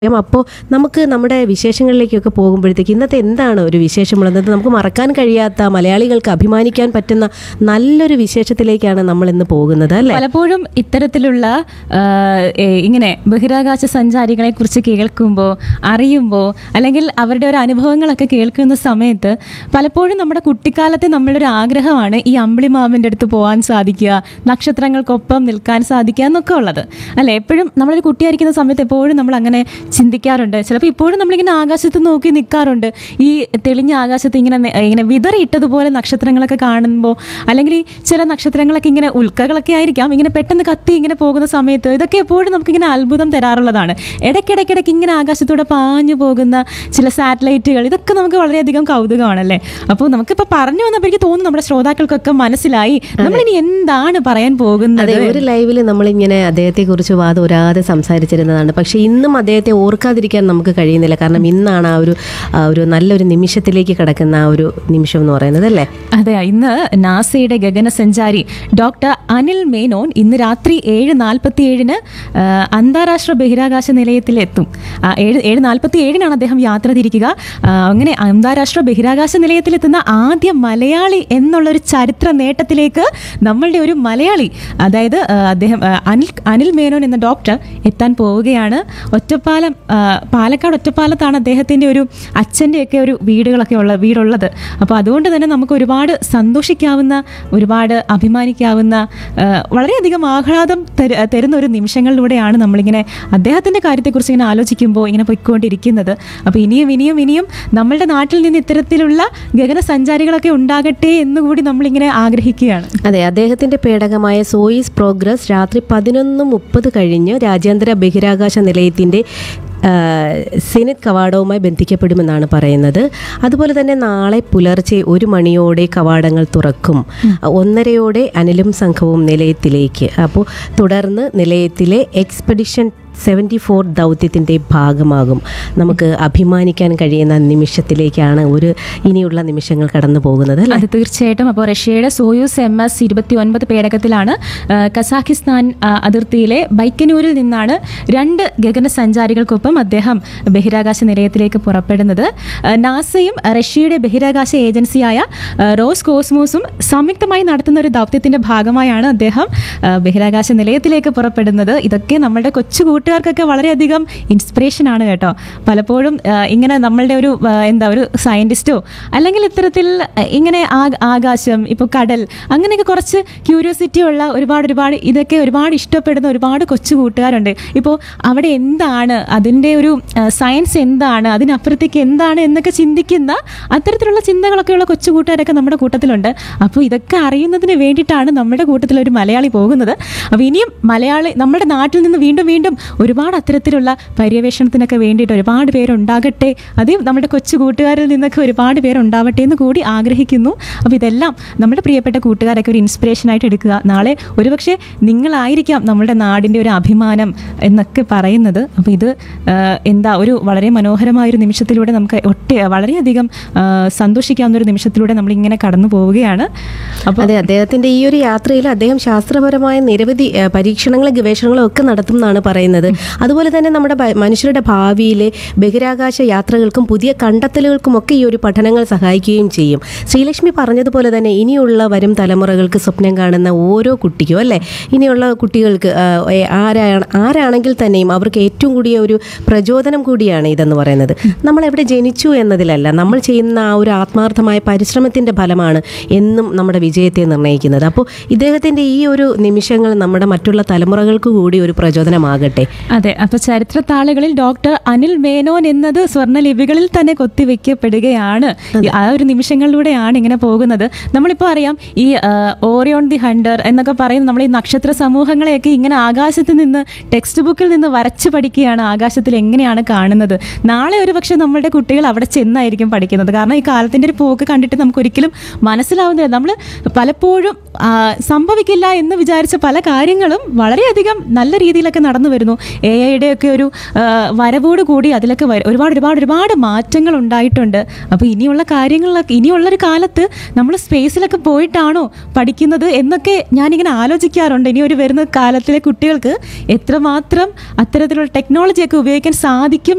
അപ്പോൾ നമുക്ക് നമ്മുടെ വിശേഷങ്ങളിലേക്കൊക്കെ പോകുമ്പോഴത്തേക്ക് ഇന്നത്തെ എന്താണ് ഒരു വിശേഷമുള്ളത് നമുക്ക് മറക്കാൻ കഴിയാത്ത മലയാളികൾക്ക് അഭിമാനിക്കാൻ പറ്റുന്ന നല്ലൊരു വിശേഷത്തിലേക്കാണ് നമ്മൾ ഇന്ന് പോകുന്നത് അല്ലേ പലപ്പോഴും ഇത്തരത്തിലുള്ള ആ, ഏ, ഇങ്ങനെ ബഹിരാകാശ സഞ്ചാരികളെ കുറിച്ച് കേൾക്കുമ്പോൾ അറിയുമ്പോൾ അല്ലെങ്കിൽ അവരുടെ ഒരു അനുഭവങ്ങളൊക്കെ കേൾക്കുന്ന സമയത്ത് പലപ്പോഴും നമ്മുടെ കുട്ടിക്കാലത്തെ നമ്മളുടെ ഒരു ആഗ്രഹമാണ് ഈ അമ്പിളിമാമിൻ്റെ അടുത്ത് പോകാൻ സാധിക്കുക നക്ഷത്രങ്ങൾക്കൊപ്പം നിൽക്കാൻ സാധിക്കുക എന്നൊക്കെ ഉള്ളത് അല്ലെ എപ്പോഴും നമ്മളൊരു കുട്ടിയായിരിക്കുന്ന സമയത്ത് എപ്പോഴും നമ്മൾ അങ്ങനെ ചിന്തിക്കാറുണ്ട് ചിലപ്പോൾ ഇപ്പോഴും നമ്മളിങ്ങനെ ആകാശത്ത് നോക്കി നിൽക്കാറുണ്ട് ഈ തെളിഞ്ഞ ആകാശത്ത് ഇങ്ങനെ നെ- ഇങ്ങനെ വിതറിയിട്ടതുപോലെ നക്ഷത്രങ്ങളൊക്കെ കാണുമ്പോൾ അല്ലെങ്കിൽ ഈ ചില നക്ഷത്രങ്ങളൊക്കെ ഇങ്ങനെ ഉൽക്കകളൊക്കെ ആയിരിക്കാം ഇങ്ങനെ പെട്ടെന്ന് കത്തി ഇങ്ങനെ പോകുന്ന സമയത്ത് ഇതൊക്കെ എപ്പോഴും നമുക്കിങ്ങനെ അത്ഭുതം തരാറുള്ളതാണ് ഇടയ്ക്കിടയ്ക്കിടയ്ക്ക് ഇങ്ങനെ ആകാശത്തൂടെ പാഞ്ഞു പോകുന്ന ചില സാറ്റലൈറ്റുകൾ ഇതൊക്കെ നമുക്ക് വളരെയധികം കൗതുകമാണല്ലേ അപ്പോൾ നമുക്കിപ്പോൾ പറഞ്ഞു വന്നപ്പോൾ എനിക്ക് തോന്നുന്നു നമ്മുടെ ശ്രോതാക്കൾക്കൊക്കെ മനസ്സിലായി നമ്മളിനി എന്താണ് പറയാൻ പോകുന്നത് അതെ ഒരു ലൈവിൽ നമ്മളിങ്ങനെ അദ്ദേഹത്തെ കുറിച്ച് വാദോരാതെ സംസാരിച്ചിരുന്നതാണ് പക്ഷെ ഇന്നും അദ്ദേഹത്തെ ഓർക്കാതിരിക്കാൻ നമുക്ക് കഴിയുന്നില്ല കാരണം ഇന്നാണ് ആ ഒരു ആ ഒരു നല്ലൊരു നിമിഷത്തിലേക്ക് കിടക്കുന്ന ആ ഒരു നിമിഷം എന്ന് പറയുന്നത് അല്ലേ അതെ ഇന്ന് നാസയുടെ ഗഗനസഞ്ചാരി ഡോക്ടർ അനിൽ മേനോൻ ഇന്ന് രാത്രി ഏഴ് നാൽപ്പത്തി ഏഴിന് അന്താരാഷ്ട്ര ബഹിരാകാശ നിലയത്തിലെത്തും ആ, ഏഴ് ഏഴ് നാൽപ്പത്തി ഏഴിനാണ് അദ്ദേഹം യാത്ര തിരിക്കുക ആ, അങ്ങനെ അന്താരാഷ്ട്ര ബഹിരാകാശ നിലയത്തിലെത്തുന്ന ആദ്യ മലയാളി എന്നുള്ളൊരു ചരിത്ര നേട്ടത്തിലേക്ക് നമ്മളുടെ ഒരു മലയാളി അതായത് ആ, അദ്ദേഹം ആ, അനിൽ അനിൽ മേനോൻ എന്ന ഡോക്ടർ എത്താൻ പോവുകയാണ് ഒറ്റപ്പാലം ആ, പാലക്കാട് ഒറ്റപ്പാലത്താണ് അദ്ദേഹത്തിൻ്റെ ഒരു അച്ഛൻ്റെയൊക്കെ ഒരു വീടുകളൊക്കെ ഉള്ള വീടുള്ളത് അപ്പോൾ അതുകൊണ്ട് തന്നെ നമുക്ക് ഒരുപാട് സന്തോഷിക്കാവുന്ന ഒരുപാട് അഭിമാനിക്കാവുന്ന ആ, വളരെയധികം ആഹ്ലാദം തരു തരുന്ന ഒരു നിമിഷങ്ങളിലൂടെയാണ് നമ്മളിങ്ങനെ അദ്ദേഹത്തിൻ്റെ കാര്യത്തെക്കുറിച്ച് ഇങ്ങനെ ആലോചിക്കുമ്പോൾ ഇങ്ങനെ പൊയ്ക്കൊണ്ടിരിക്കുന്നത് അപ്പോൾ ഇനിയും ഇനിയും ഇനിയും നമ്മളുടെ നാട്ടിൽ നിന്ന് ഇത്തരത്തിലുള്ള ഗഗനസഞ്ചാരികളൊക്കെ ഉണ്ടാകട്ടെ എന്നുകൂടി നമ്മളിങ്ങനെ ആഗ്രഹിക്കുകയാണ് അതെ അദ്ദേഹത്തിന്റെ പേടകമായ സോയിസ് പ്രോഗ്രസ് രാത്രി പതിനൊന്ന് മുപ്പത് കഴിഞ്ഞ് രാജ്യാന്തര ബഹിരാകാശ നിലയത്തിന്റെ ആ, സെനറ്റ് കവാടവുമായി ബന്ധിക്കപ്പെടുമെന്നാണ് പറയുന്നത് അതുപോലെ തന്നെ നാളെ പുലർച്ചെ ഒരു മണിയോടെ കവാടങ്ങൾ തുറക്കും ഒന്നരയോടെ അനിലും സംഘവും നിലയത്തിലേക്ക് അപ്പോൾ തുടർന്ന് നിലയത്തിലെ എക്സ്പെഡിഷൻ സെവൻറ്റി ഫോർ ദൗത്യത്തിൻ്റെ ഭാഗമാകും നമുക്ക് അഭിമാനിക്കാൻ കഴിയുന്ന നിമിഷത്തിലേക്കാണ് ഒരു ഇനിയുള്ള നിമിഷങ്ങൾ കടന്നു പോകുന്നത് അല്ലേ അത് തീർച്ചയായിട്ടും അപ്പോൾ റഷ്യയുടെ സോയൂസ് എം എസ് ഇരുപത്തി ഒൻപത് പേടകത്തിലാണ് ആ, കസാഖിസ്ഥാൻ ആ, അതിർത്തിയിലെ ബൈക്കനൂരിൽ നിന്നാണ് രണ്ട് ഗഗനസഞ്ചാരികൾക്കൊപ്പം അദ്ദേഹം ബഹിരാകാശ നിലയത്തിലേക്ക് പുറപ്പെടുന്നത് ആ, നാസയും റഷ്യയുടെ ബഹിരാകാശ ഏജൻസിയായ ആ, റോസ് കോസ്മോസും സംയുക്തമായി നടത്തുന്ന ഒരു ദൗത്യത്തിന്റെ ഭാഗമായാണ് അദ്ദേഹം ആ, ബഹിരാകാശ നിലയത്തിലേക്ക് പുറപ്പെടുന്നത് ഇതൊക്കെ നമ്മുടെ കൊച്ചു കൂട്ടുകാർക്കൊക്കെ വളരെയധികം ഇൻസ്പിറേഷൻ ആണ് കേട്ടോ പലപ്പോഴും ആ, ഇങ്ങനെ നമ്മളുടെ ഒരു ആ, എന്താ ഒരു സയന്റിസ്റ്റോ അല്ലെങ്കിൽ ഇത്തരത്തിൽ ആ, ഇങ്ങനെ ആ- ആകാശം ഇപ്പോൾ കടൽ അങ്ങനെയൊക്കെ കുറച്ച് ക്യൂരിയോസിറ്റി ഉള്ള ഒരുപാട് ഒരുപാട് ഇതൊക്കെ ഒരുപാട് ഇഷ്ടപ്പെടുന്ന ഒരുപാട് കൊച്ചു കൂട്ടുകാരുണ്ട് ഇപ്പോൾ അവിടെ എന്താണ് അതിൻ്റെ ഒരു ആ, സയൻസ് എന്താണ് അതിനപ്പുറത്തേക്ക് എന്താണ് എന്നൊക്കെ ചിന്തിക്കുന്ന അത്തരത്തിലുള്ള ചിന്തകളൊക്കെയുള്ള കൊച്ചു കൂട്ടുകാരൊക്കെ നമ്മുടെ കൂട്ടത്തിലുണ്ട് അപ്പോൾ ഇതൊക്കെ അറിയുന്നതിന് വേണ്ടിയിട്ടാണ് നമ്മുടെ കൂട്ടത്തിൽ ഒരു മലയാളി പോകുന്നത് അപ്പോൾ ഇനിയും മലയാളി നമ്മുടെ നാട്ടിൽ നിന്ന് വീണ്ടും വീണ്ടും ഒരുപാട് അത്തരത്തിലുള്ള പര്യവേഷണത്തിനൊക്കെ വേണ്ടിയിട്ട് ഒരുപാട് പേരുണ്ടാകട്ടെ അത് നമ്മുടെ കൊച്ചു കൂട്ടുകാരിൽ നിന്നൊക്കെ ഒരുപാട് പേരുണ്ടാവട്ടെ എന്ന് കൂടി ആഗ്രഹിക്കുന്നു അപ്പോൾ ഇതെല്ലാം നമ്മുടെ പ്രിയപ്പെട്ട കൂട്ടുകാരൊക്കെ ഒരു ഇൻസ്പിറേഷനായിട്ട് എടുക്കുക നാളെ ഒരുപക്ഷെ നിങ്ങളായിരിക്കാം നമ്മുടെ നാടിൻ്റെ ഒരു അഭിമാനം എന്നൊക്കെ പറയുന്നത് അപ്പോൾ ഇത് ആ, എന്താ ഒരു വളരെ മനോഹരമായ ഒരു നിമിഷത്തിലൂടെ നമുക്ക് ഒട്ടേ വളരെയധികം ആ, സന്തോഷിക്കാവുന്ന ഒരു നിമിഷത്തിലൂടെ നമ്മളിങ്ങനെ കടന്നു പോവുകയാണ് അപ്പോൾ അതെ അദ്ദേഹത്തിന്റെ ഈ ഒരു യാത്രയിൽ അദ്ദേഹം ശാസ്ത്രപരമായ നിരവധി ഏഹ്, പരീക്ഷണങ്ങളും ഗവേഷണങ്ങളും ഒക്കെ നടത്തും എന്നാണ് പറയുന്നത് അതുപോലെ തന്നെ നമ്മുടെ ഭ- മനുഷ്യരുടെ ഭാവിയിലെ ബഹിരാകാശ യാത്രകൾക്കും പുതിയ കണ്ടെത്തലുകൾക്കും ഒക്കെ ഈ ഒരു പഠനങ്ങൾ സഹായിക്കുകയും ചെയ്യും ശ്രീലക്ഷ്മി പറഞ്ഞതുപോലെ തന്നെ ഇനിയുള്ള വരും തലമുറകൾക്ക് സ്വപ്നം കാണുന്ന ഓരോ കുട്ടിക്കും അല്ലേ ഇനിയുള്ള കുട്ടികൾക്ക് ആഹ്, ഏ- ആരാണ് ആരാണെങ്കിൽ തന്നെയും അവർക്ക് ഏറ്റവും കൂടിയ ഒരു പ്രചോദനം കൂടിയാണ് ഇതെന്ന് പറയുന്നത് നമ്മൾ എവിടെ ജനിച്ചു എന്നതിലല്ല നമ്മൾ ചെയ്യുന്ന ആ ഒരു ആത്മാർത്ഥമായ പരിശ്രമത്തിന്റെ ഫലമാണ് എന്നും നമ്മുടെ വിജയത്തെ നിർണ്ണയിക്കുന്നത് അപ്പോൾ ഇദ്ദേഹത്തിന്റെ ഈ ഒരു നിമിഷങ്ങൾ നമ്മുടെ മറ്റുള്ള തലമുറകൾക്ക് കൂടി ഒരു പ്രചോദനമാകട്ടെ അതെ അപ്പൊ ചരിത്ര താളുകളിൽ ഡോക്ടർ അനിൽ മേനോൻ എന്നത് സ്വർണ്ണലിപികളിൽ തന്നെ കൊത്തിവെക്കപ്പെടുകയാണ് ഈ ആ ഒരു നിമിഷങ്ങളിലൂടെയാണ് ഇങ്ങനെ പോകുന്നത് നമ്മളിപ്പോൾ അറിയാം ഈ ആ, ഓറിയോൺ ദി ഹണ്ടർ എന്നൊക്കെ പറയുന്ന നമ്മൾ ഈ നക്ഷത്ര സമൂഹങ്ങളെയൊക്കെ ഇങ്ങനെ ആകാശത്ത് നിന്ന് ടെക്സ്റ്റ് ബുക്കിൽ നിന്ന് വരച്ച് പഠിക്കുകയാണ് ആകാശത്തിൽ എങ്ങനെയാണ് കാണുന്നത് നാളെ ഒരു പക്ഷേ നമ്മളുടെ കുട്ടികൾ അവിടെ ചെന്നായിരിക്കും പഠിക്കുന്നത് കാരണം ഈ കാലത്തിന്റെ ഒരു പോക്ക് കണ്ടിട്ട് നമുക്ക് ഒരിക്കലും മനസ്സിലാവുന്നില്ല നമ്മൾ പലപ്പോഴും ആ, സംഭവിക്കില്ല എന്ന് വിചാരിച്ച പല കാര്യങ്ങളും വളരെയധികം നല്ല രീതിയിലൊക്കെ നടന്നു വരുന്നു എ ഐയുടെ ഒക്കെ ഒരു ആ, വരവോട് കൂടി അതിലൊക്കെ വര- ഒരുപാട് ഒരുപാട് ഒരുപാട് മാറ്റങ്ങൾ ഉണ്ടായിട്ടുണ്ട് അപ്പോൾ ഇനിയുള്ള കാര്യങ്ങളിലൊക്കെ ഇനിയുള്ളൊരു കാലത്ത് നമ്മൾ സ്പേസിലൊക്കെ പോയിട്ടാണോ പഠിക്കുന്നത് എന്നൊക്കെ ഞാനിങ്ങനെ ആലോചിക്കാറുണ്ട് ഇനി ഒരു വരുന്ന കാലത്തിലെ കുട്ടികൾക്ക് എത്രമാത്രം അത്തരത്തിലുള്ള ടെക്നോളജിയൊക്കെ ഉപയോഗിക്കാൻ സാധിക്കും